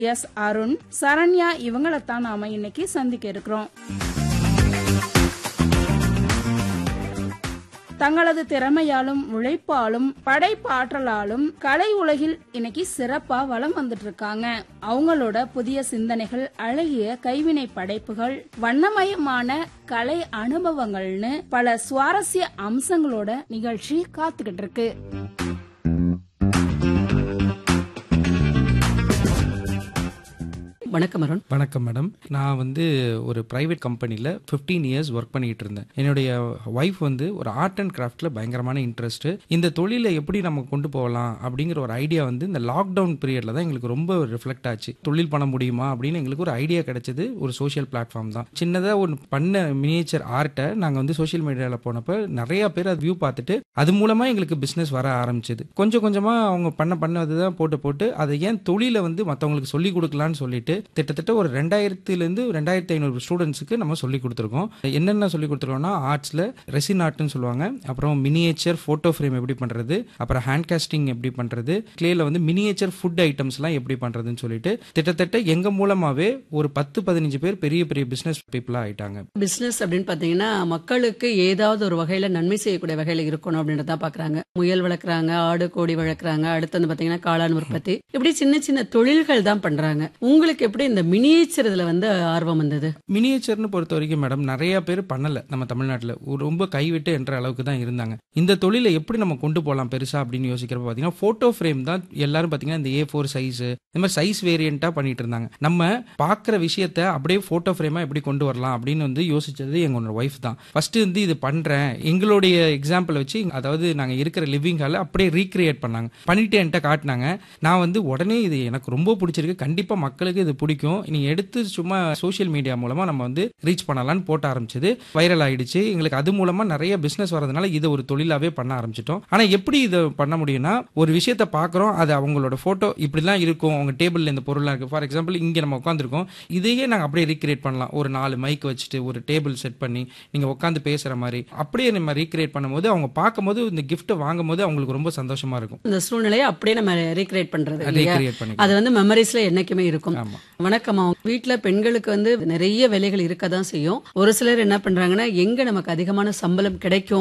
S Arun Saranya இவங்களைத்தான் நாம இன்னைக்கு சந்திக்க இருக்கிறோம் தங்களது திறமையாலும் உழைப்பாலும் படைப்பாற்றலாலும் கலை உலகில் இன்னைக்கு சிறப்பா வலம் வந்துட்டு இருக்காங்க அவங்களோட புதிய சிந்தனைகள் அழகிய கைவினை படைப்புகள் வண்ணமயமான கலை அனுபவங்கள்னு பல சுவாரஸ்ய அம்சங்களோட நிகழ்ச்சி காத்துக்கிட்டு இருக்கு வணக்கம் அருண் வணக்கம் மேடம் நான் வந்து ஒரு பிரைவேட் கம்பெனியில் 15 இயர்ஸ் ஒர்க் பண்ணிட்டு இருந்தேன் என்னுடைய ஒய்ஃப் வந்து ஒரு ஆர்ட் அண்ட் கிராஃப்டில் பயங்கரமான இன்ட்ரெஸ்ட் இந்த தொழிலை எப்படி நம்ம கொண்டு போகலாம் அப்படிங்கிற ஒரு ஐடியா வந்து இந்த லாக்டவுன் பீரியடில் தான் எங்களுக்கு ரொம்ப ரிஃப்ளெக்ட் ஆச்சு தொழில் பண்ண முடியுமா அப்படின்னு எங்களுக்கு ஒரு ஐடியா கிடைச்சது ஒரு சோஷியல் பிளாட்ஃபார்ம் தான் சின்னதாக ஒன்று பண்ண மினியேச்சர் ஆர்ட்டை நாங்கள் வந்து சோஷியல் மீடியாவில் போனப்போ நிறைய பேர் அது வியூ பார்த்துட்டு அது மூலமாக எங்களுக்கு பிஸ்னஸ் வர ஆரம்பிச்சது கொஞ்சம் கொஞ்சமாக அவங்க பண்ண பண்ணது தான் போட்டு போட்டு அதை ஏன் தொழிலை வந்து மற்றவங்களுக்கு சொல்லி கொடுக்கலான்னு சொல்லிட்டு கிட்டத்தட்ட ஒரு ரெண்டாயிரத்துலேருந்து ரெண்டாயிரத்தி ஐநூறு ஸ்டூடெண்ட்ஸுக்கு நம்ம சொல்லி கொடுத்துருக்கோம் என்னென்ன சொல்லி கொடுத்துருக்கோம்னா ஆர்ட்ஸில் ரெசின் ஆர்ட்னு சொல்லுவாங்க அப்புறம் மினியேச்சர் ஃபோட்டோ ஃப்ரேம் எப்படி பண்ணுறது அப்புறம் ஹேண்ட் காஸ்டிங் எப்படி பண்ணுறது கிளேல வந்து மினியேச்சர் ஃபுட் ஐட்டம்ஸ்லாம் எப்படி பண்ணுறதுன்னு சொல்லிட்டு கிட்டத்தட்ட எங்கள் மூலமாகவே ஒரு பத்து பதினஞ்சு பேர் பெரிய பெரிய பிஸ்னஸ் பீப்புளாக ஆயிட்டாங்க பிசினஸ் அப்படின்னு பாத்தீங்கன்னா மக்களுக்கு ஏதாவது ஒரு வகையில நன்மை செய்யக்கூடிய வகையில இருக்கணும் அப்படின்றத பாக்குறாங்க முயல் வளர்க்குறாங்க ஆடு கோழி வளர்க்குறாங்க அடுத்து வந்து பாத்தீங்கன்னா காளான் உற்பத்தி இப்படி சின்ன சின்ன தொழில்கள் தான் பண்றாங்க உங்களுக்கு எப்படி இந்த மினியேச்சர் இதுல வந்து ஆர்வம் வந்தது மினியேச்சர்னு பொறுத்த வரைக்கும் மேடம் நிறைய பேர் பண்ணல நம்ம தமிழ்நாட்டில் ரொம்ப கைவிட்டு என்ற அளவுக்கு தான் இருந்தாங்க இந்த தொழிலை எப்படி நம்ம கொண்டு போகலாம் பெருசா அப்படின்னு யோசிக்கிறப்ப பார்த்தீங்கன்னா ஃபோட்டோ ஃப்ரேம் தான் எல்லாரும் பார்த்தீங்கன்னா இந்த ஏ ஃபோர் சைஸ் இந்த மாதிரி சைஸ் வேரியண்ட்டாக பண்ணிட்டு இருந்தாங்க நம்ம பார்க்குற விஷயத்த அப்படியே ஃபோட்டோ ஃப்ரேமாக எப்படி கொண்டு வரலாம் அப்படின்னு வந்து யோசிச்சது எங்களோட ஒய்ஃப் தான் ஃபர்ஸ்ட் வந்து இது பண்ணுறேன் எங்களுடைய எக்ஸாம்பிள் வச்சு அதாவது நாங்கள் இருக்கிற லிவிங் ஹாலில் அப்படியே ரீக்ரியேட் பண்ணாங்க பண்ணிட்டு என்கிட்ட காட்டினாங்க நான் வந்து உடனே இது எனக்கு ரொம்ப பிடிச்சிருக்கு கண்டிப்பாக மக்களுக்கு இது பிடிக்கும் நீ எடுத்து சும்மா சோஷியல் மீடியா மூலமா நம்ம வந்து ரீச் பண்ணலாம்னு போட்ட ஆரம்பிச்சது வைரல் ஆயிடுச்சு எங்களுக்கு அது மூலமா நிறைய பிசினஸ் வரதுனால இதை ஒரு தொழிலாவே பண்ண ஆரம்பிச்சிட்டோம் ஆனா எப்படி இதை பண்ண முடியும்னா ஒரு விஷயத்த பாக்குறோம் அது அவங்களோட போட்டோ இப்படிலாம் இருக்கும் அவங்க டேபிள்ல இந்த பொருள்லாம் இருக்கு ஃபார் எக்ஸாம்பிள் இங்க நம்ம உட்காந்துருக்கோம் இதையே நாங்க அப்படியே ரீக்ரியேட் பண்ணலாம் ஒரு நாலு மைக் வச்சுட்டு ஒரு டேபிள் செட் பண்ணி நீங்க உட்காந்து பேசுற மாதிரி அப்படியே நம்ம ரீக்ரியேட் பண்ணும்போது அவங்க பார்க்கும்போது இந்த கிஃப்ட் வாங்கும் போது அவங்களுக்கு ரொம்ப சந்தோஷமா இருக்கும் இந்த சூழ்நிலையை அப்படியே நம்ம ரீக்ரியேட் பண்றது இல்லையா ரீக்ரியேட் பண்ணி அது வந்து மெமரிஸ்ல என்னைக்குமே இருக்கும் ஆமா வணக்கம்மா வீட்ல பெண்களுக்கு வந்து நிறைய வேலைகள் இருக்க தான் செய்யும் ஒரு சிலர் என்ன பண்றாங்கன்னா எங்க நமக்கு அதிகமான சம்பளம் கிடைக்கும்